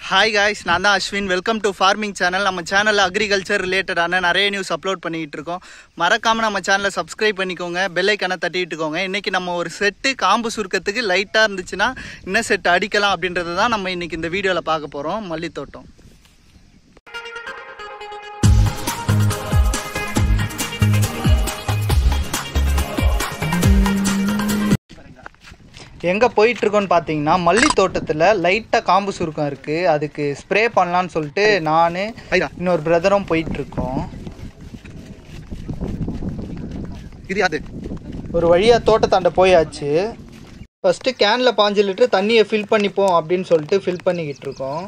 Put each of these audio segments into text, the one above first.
hi guys நான் தான் Ashwin welcome to farming channel நம்ம சேனலில் அக்ரிகல்ச்சர் ரிலேட்டடான நிறைய நியூஸ் அப்லோட் பண்ணிக்கிட்டு இருக்கோம் மறக்காமல் நம்ம சேனலை சப்ஸ்கிரைப் பண்ணிக்கோங்க பெல்லைக்கான தட்டிட்டுக்கோங்க இன்றைக்கி நம்ம ஒரு செட்டு காம்பு சுருக்கத்துக்கு லைட்டாக இருந்துச்சுன்னா என்ன செட் அடிக்கலாம் அப்படின்றது தான் நம்ம இன்றைக்கி இந்த வீடியோவில் பார்க்க போகிறோம் மல்லித்தோட்டம் எங்கே போயிட்டுருக்கோன்னு பார்த்தீங்கன்னா மல்லி தோட்டத்தில் லைட்டாக காம்பு சுருக்கம் இருக்குது அதுக்கு ஸ்ப்ரே பண்ணலான்னு சொல்லிட்டு நான் இன்னொரு பிரதரும் போயிட்டுருக்கோம் இது அது ஒரு வழியாக தோட்டத்தாண்ட போயாச்சு ஃபஸ்ட்டு கேனில் பாஞ்சு லிட்டர் தண்ணியை ஃபில் பண்ணிப்போம் அப்படின்னு சொல்லிட்டு ஃபில் பண்ணிக்கிட்டு இருக்கோம்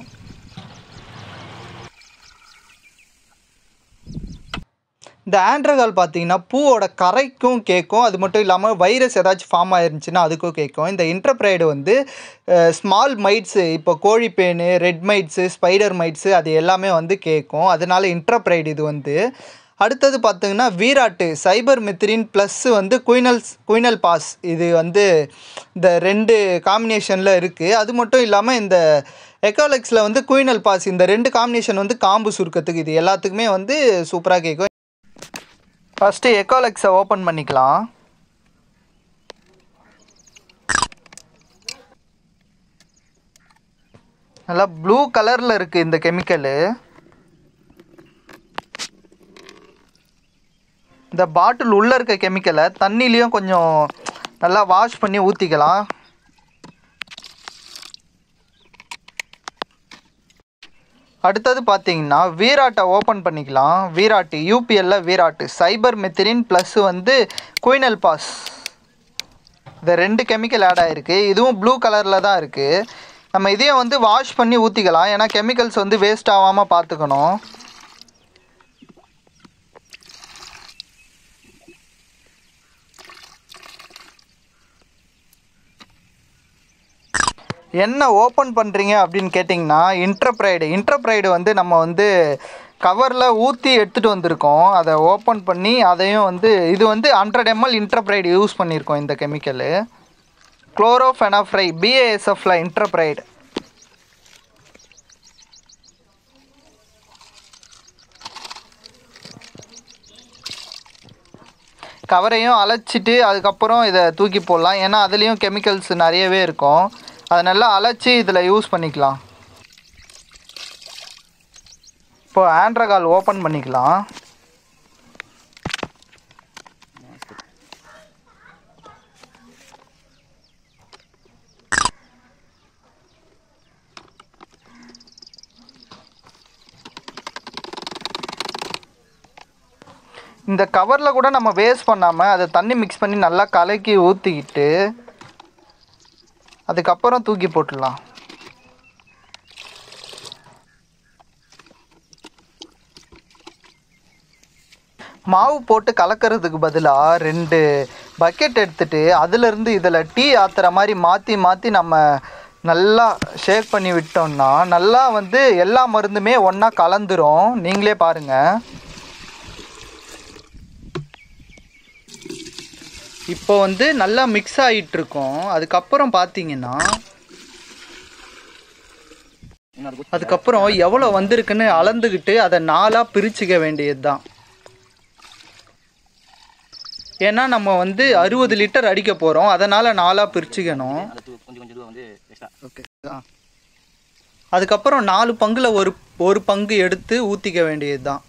இந்த ஆண்ட்ரகால் பார்த்தீங்கன்னா பூவோட கரைக்கும் கேட்கும் அது மட்டும் இல்லாமல் வைரஸ் ஏதாச்சும் ஃபார்ம் ஆயிருந்துச்சுன்னா அதுக்கும் கேட்கும் இந்த இன்டர்ப்ரைடு வந்து ஸ்மால் மைட்ஸு இப்போ கோழிப்பேனு ரெட் மைட்ஸு ஸ்பைடர் மைட்ஸு அது எல்லாமே வந்து கேட்கும் அதனால இன்டர்ப்ரைடு இது வந்து அடுத்தது பார்த்தீங்கன்னா வீராட்டு சைபர் மெத்திரின் ப்ளஸ் வந்து குயினல்ஸ் குயினல் பாஸ் இது வந்து இந்த ரெண்டு காம்பினேஷனில் இருக்குது அது மட்டும் இல்லாமல் இந்த எக்காலெக்ஸில் வந்து குயினல் பாஸ் இந்த ரெண்டு காம்பினேஷன் வந்து காம்பு சுருக்கத்துக்கு இது எல்லாத்துக்குமே வந்து சூப்பராக கேட்கும் ஃபஸ்ட்டு எக்காலெக்ஸை ஓப்பன் பண்ணிக்கலாம் நல்லா ப்ளூ கலரில் இருக்குது இந்த கெமிக்கலு இந்த பாட்டில் உள்ளே இருக்க கெமிக்கலை தண்ணிலையும் கொஞ்சம் நல்லா வாஷ் பண்ணி ஊற்றிக்கலாம் அடுத்தது பார்த்தீங்கன்னா வீராட்டை ஓப்பன் பண்ணிக்கலாம் வீராட்டு யூபிஎல்ல வீராட்டு சைபர் மெத்திரின் ப்ளஸ் வந்து குயினல் பாஸ் இந்த ரெண்டு கெமிக்கல் ஆட் ஆகிருக்கு இதுவும் ப்ளூ கலரில் தான் இருக்குது நம்ம இதையும் வந்து வாஷ் பண்ணி ஊற்றிக்கலாம் ஏன்னா கெமிக்கல்ஸ் வந்து வேஸ்ட் ஆகாமல் பார்த்துக்கணும் என்ன ஓப்பன் பண்ணுறீங்க அப்படின்னு கேட்டிங்கன்னா இன்டர்ப்ரைடு இன்டர்ப்ரைடு வந்து நம்ம வந்து கவரில் ஊற்றி எடுத்துகிட்டு வந்திருக்கோம் அதை ஓப்பன் பண்ணி அதையும் வந்து இது வந்து ஹண்ட்ரட் எம்எல் இன்டர்ப்ரைடு யூஸ் பண்ணியிருக்கோம் இந்த கெமிக்கலு குளோரோஃபெனாஃப்ரை பிஏஎஸ்எஃப்ல இன்டர்ப்ரைடு கவரையும் அழைச்சிட்டு அதுக்கப்புறம் இதை தூக்கி போடலாம் ஏன்னா அதுலேயும் கெமிக்கல்ஸ் நிறையவே இருக்கும் அதை நல்லா அழைச்சி இதில் யூஸ் பண்ணிக்கலாம் இப்போ ஆண்ட்ரகால் ஓப்பன் பண்ணிக்கலாம் இந்த கவரில் கூட நம்ம வேஸ்ட் பண்ணாமல் அதை தண்ணி மிக்ஸ் பண்ணி நல்லா கலக்கி ஊற்றிக்கிட்டு அதுக்கப்புறம் தூக்கி போட்டுடலாம் மாவு போட்டு கலக்கிறதுக்கு பதிலாக ரெண்டு பக்கெட் எடுத்துட்டு அதுலேருந்து இதில் டீ ஆத்துற மாதிரி மாற்றி மாற்றி நம்ம நல்லா ஷேக் பண்ணி விட்டோம்னா நல்லா வந்து எல்லா மருந்துமே ஒன்றா கலந்துரும் நீங்களே பாருங்கள் இப்போ வந்து நல்லா மிக்ஸ் ஆகிட்டு இருக்கோம் அதுக்கப்புறம் பார்த்தீங்கன்னா அதுக்கப்புறம் எவ்வளோ வந்திருக்குன்னு அளந்துக்கிட்டு அதை நாலாக பிரிச்சுக்க வேண்டியது தான் ஏன்னா நம்ம வந்து அறுபது லிட்டர் அடிக்க போகிறோம் அதனால் நாலாக பிரிச்சுக்கணும் கொஞ்சம் கொஞ்சம் வந்து எக்ஸ்ட்ரா ஓகே அதுக்கப்புறம் நாலு பங்கில் ஒரு ஒரு பங்கு எடுத்து ஊற்றிக்க வேண்டியது தான்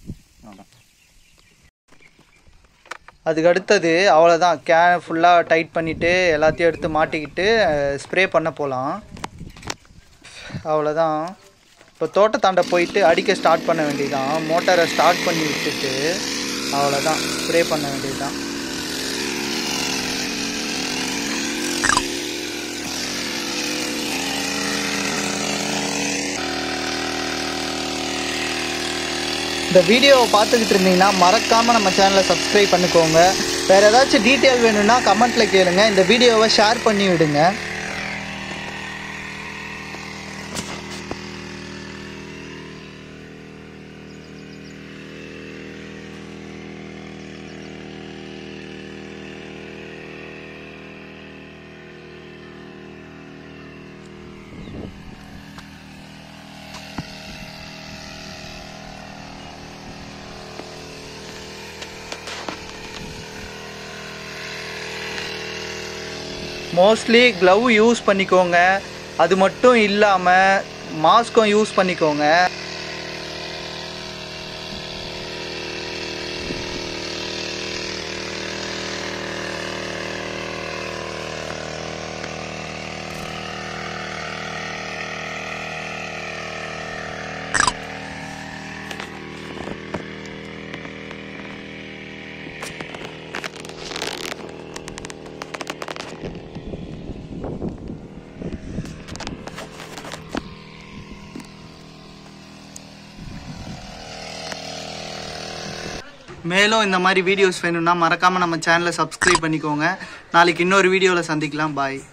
அதுக்கு அடுத்தது அவ்வளோதான் கேன் ஃபுல்லாக டைட் பண்ணிவிட்டு எல்லாத்தையும் எடுத்து மாட்டிக்கிட்டு ஸ்ப்ரே பண்ண போகலாம் அவ்வளோதான் இப்போ தோட்டத்தாண்ட போயிட்டு அடிக்க ஸ்டார்ட் பண்ண வேண்டியதுதான் மோட்டாரை ஸ்டார்ட் பண்ணி விட்டுட்டு அவ்வளோதான் ஸ்ப்ரே பண்ண வேண்டியதுதான் இந்த வீடியோவை பார்த்துக்கிட்டு இருந்தீங்கன்னா மறக்காமல் நம்ம சேனலை சப்ஸ்கிரைப் பண்ணிக்கோங்க வேறு ஏதாச்சும் டீட்டெயில் வேணும்னா கமெண்ட்டில் கேளுங்க இந்த வீடியோவை ஷேர் பண்ணி விடுங்க மோஸ்ட்லி க்ளவ் யூஸ் பண்ணிக்கோங்க அது மட்டும் இல்லாமல் மாஸ்க்கும் யூஸ் பண்ணிக்கோங்க மேலும் இந்த மாதிரி வீடியோஸ் வேணும்னா மறக்காமல் நம்ம சேனலை சப்ஸ்கிரைப் பண்ணிக்கோங்க நாளைக்கு இன்னொரு வீடியோவில் சந்திக்கலாம் பாய்